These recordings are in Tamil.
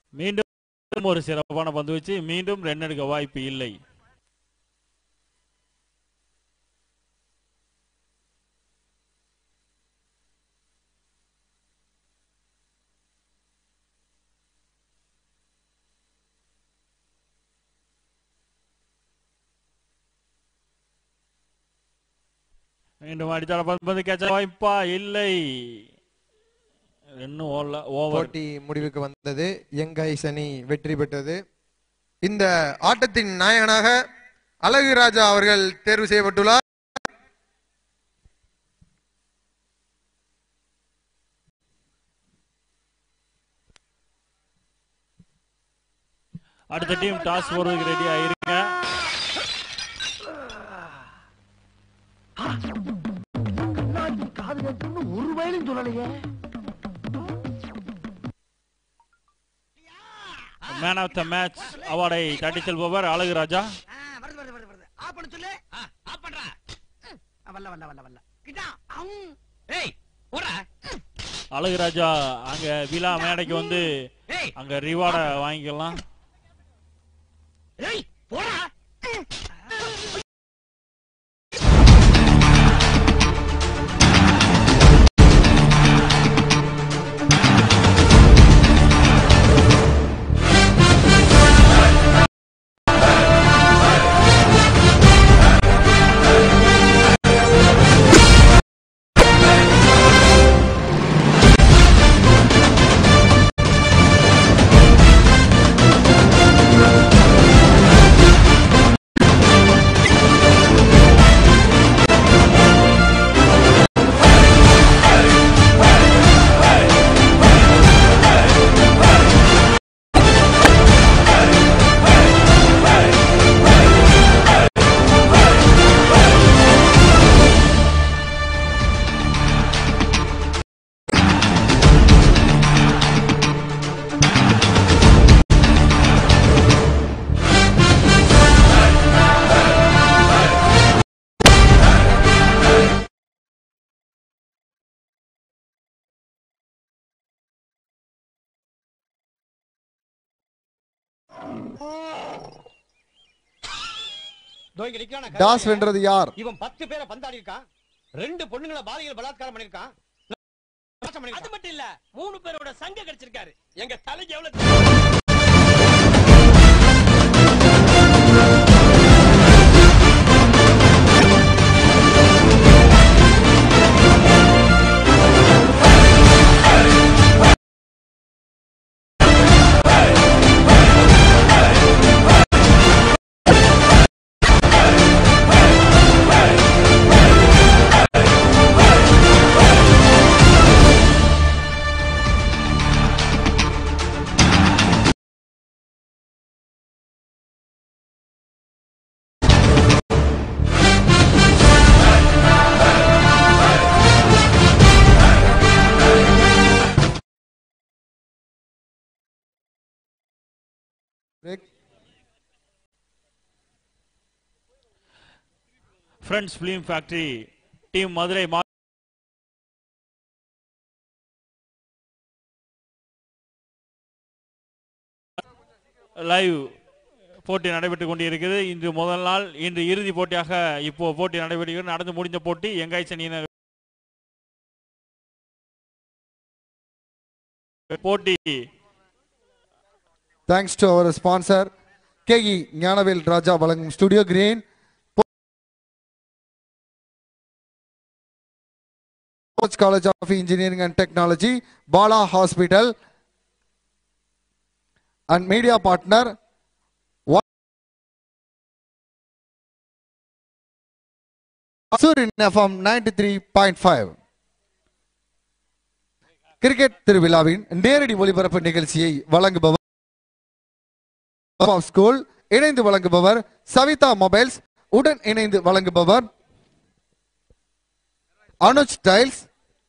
மீண்டும் ஒரு சிறப்பான பந்து வச்சு மீண்டும் ரன் எடுக்க வாய்ப்பு இல்லை மீண்டும் அடித்தால பந்து கேட்ச வாய்ப்பா இல்லை இன்னும் ஓடல ஓவர் போட்டி முடிவுக்கு வந்தது யங்கைஸ் அணி வெற்றி பெற்றது இந்த ஆட்டத்தின் நாயகனாக அழகு ராஜா அவர்கள் தேர்வு செய்யப்பட்டுள்ளார் அடுத்த டீம் டாஸ் போடுறதுக்கு ரெடியா இருங்க காது கேட்டுன்னு ஒரு வயலும் சொல்லலையே மேன் ஆஃப் த மேட்ச் அவார்டை தட்டி செல்பவர் அழகு ராஜா வருது வருது வருது வருது ஆ பண்ண சொல்லு ஆ பண்றா வல்ல வல்ல வல்ல வல்ல கிட்டா அம் ஏய் போடா அழகு ராஜா அங்க விழா மேடைக்கு வந்து ஏய் அங்க ரிவார்டை வாங்கிக்கலாம் ஏய் போடா தோய்ங்க நிக்கிறானா டாஸ் வென்றது யார் இவன் பத்து பேரை பந்தாடி இருக்கான் ரெண்டு பொண்ணுங்களை பாலியல் பலாத்காரம் பண்ணிருக்கான் அது மட்டும் இல்ல மூணு பேரோட சங்க கிடைச்சிருக்காரு எங்க தலைக்கு எவ்வளவு friends film factory team Madurai மா- லைவ் போட்டி நடைபெற்றுக் கொண்டிருக்கிறது இன்று முதல் நாள் இன்று இறுதி போட்டியாக இப்போ போட்டி நடைபெறுகிறது நடந்து முடிந்த போட்டி எங்காய்ச்சி அணியினர் போட்டி thanks to our sponsor KE Gnanavel Raja வழங்கும் studio green college of engineering and technology Bala hospital and media partner FM ninety three point five cricket திருவிழாவின் நேரடி ஒளிபரப்பு நிகழ்ச்சியை வழங்குபவர் ஸ்கூல் இணைந்து வழங்குபவர் சவிதா மொபைல்ஸ் உடன் இணைந்து வழங்குபவர் Anuj tiles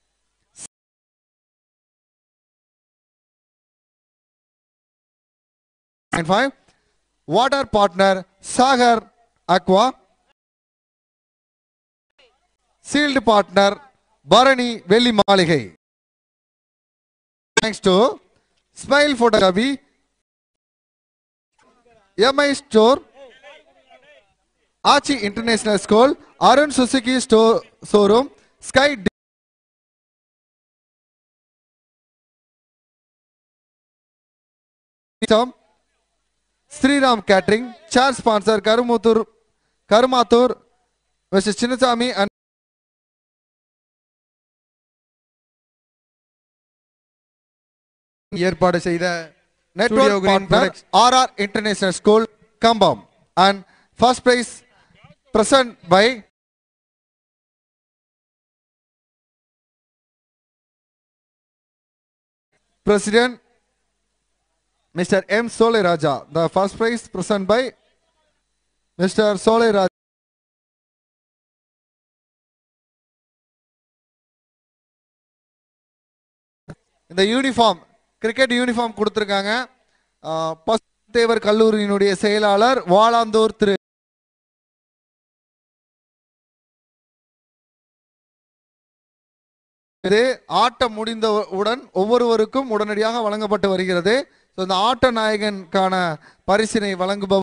water partner Sagar aqua sealed partner Bharani Velli Maligai thanks to smile photography MI store Aachi international school Arun Suzuki store showroom sky Sriram catering chair sponsor Karumuthur Karumathur mister Chinnasamy and ஏற்பாடு செய்த network partner RR international school Kambam and first prize present by President Mr. M. Sole Raja. The first prize present by Mr. Sole Raja. இந்த யூனிஃபார்ம் கிரிக்கெட் யூனிஃபார்ம் கொடுத்துருக்காங்க தேவர் கல்லூரியினுடைய செயலாளர் வாளாந்தூர் திரு இது ஆட்டம் முடிந்தவுடன் ஒவ்வொருவருக்கும் உடனடியாக வழங்கப்பட்டு வருகிறது So, இந்த ஆட்ட நாயகனுக்கான பரிசினை வழங்குபவர்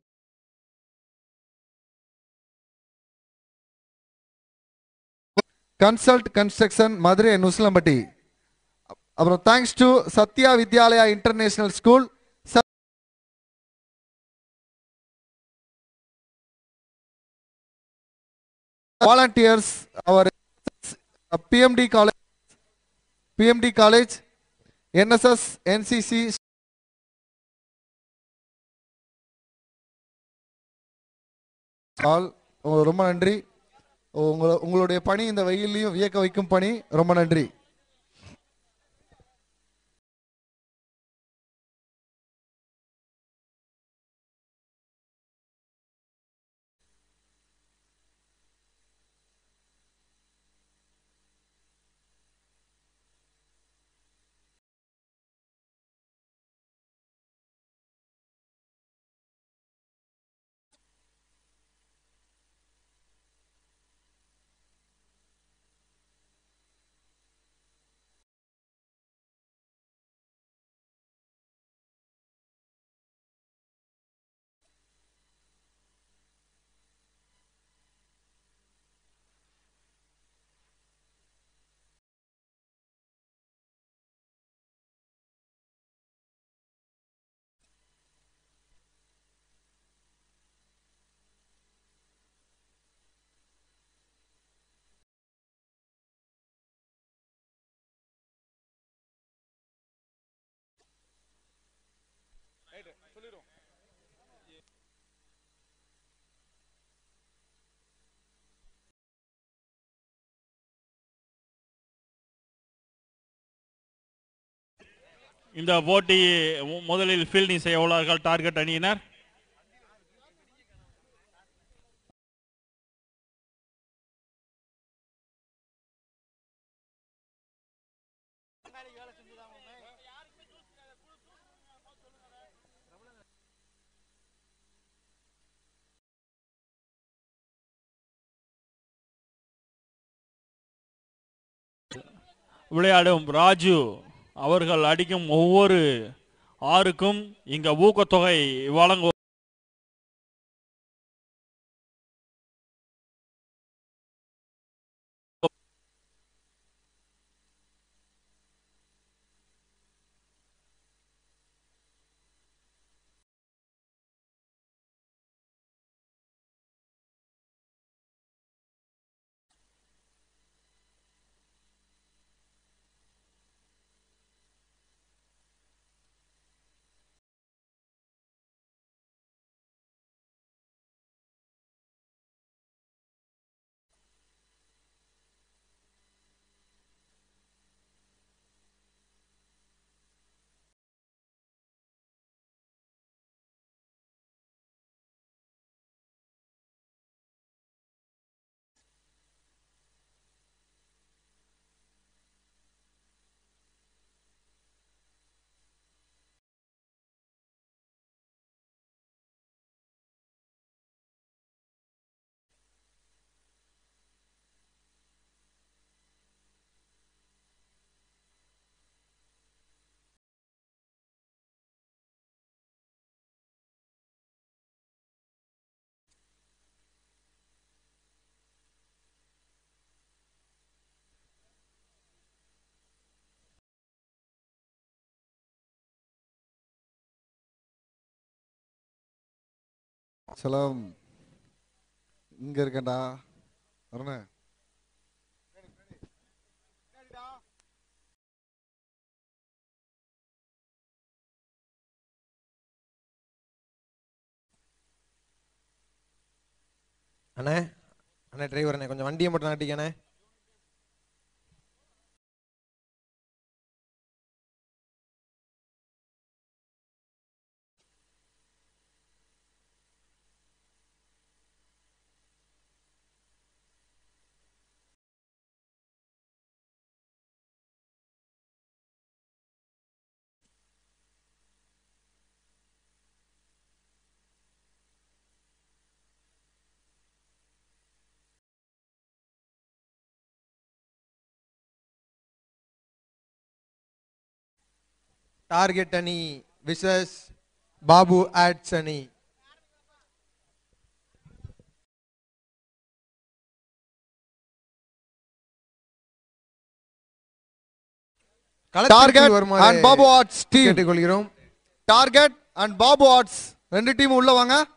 கன்சல்ட் கன்ஸ்ட்ரக்ஷன் மதுரை நுஸ்லம்பட்டி அப்புறம் thanks to Sathya Vidyalaya international school volunteers our PMT college PMT college NSS NCC all உங்களுக்கு ரொம்ப நன்றி உங்களை உங்களுடைய பணி இந்த வெயிலையும் வியக்க வைக்கும் பணி ரொம்ப நன்றி இந்த போட்டி மு- முதலில் ஃபீல்டிங் செய்ய உள்ளார்கள் டார்கெட் அணியினர் விளையாடும் ராஜு அவர்கள் அடிக்கும் ஒவ்வொரு ஆறுக்கும் இங்க ஊக்கத்தொகை வழங்கு சலாம் இங்க இருக்கேன்டா அருணே அண்ணே அண்ணே டிரைவர் அண்ணே கொஞ்சம் வண்டியை மட்டும் நாட்டிக்கண்ணே டார்கெட் அணி விசஸ் பாபு ஆட்ஸ் அணி டார்கெட் வருமாறு அண்ட் பாபு ஆர்ட்ஸ் டீம் கேட்டுக்கொள்கிறோம் டார்கெட் அண்ட் பாபு ஆர்ட்ஸ் ரெண்டு டீம் உள்ள வாங்க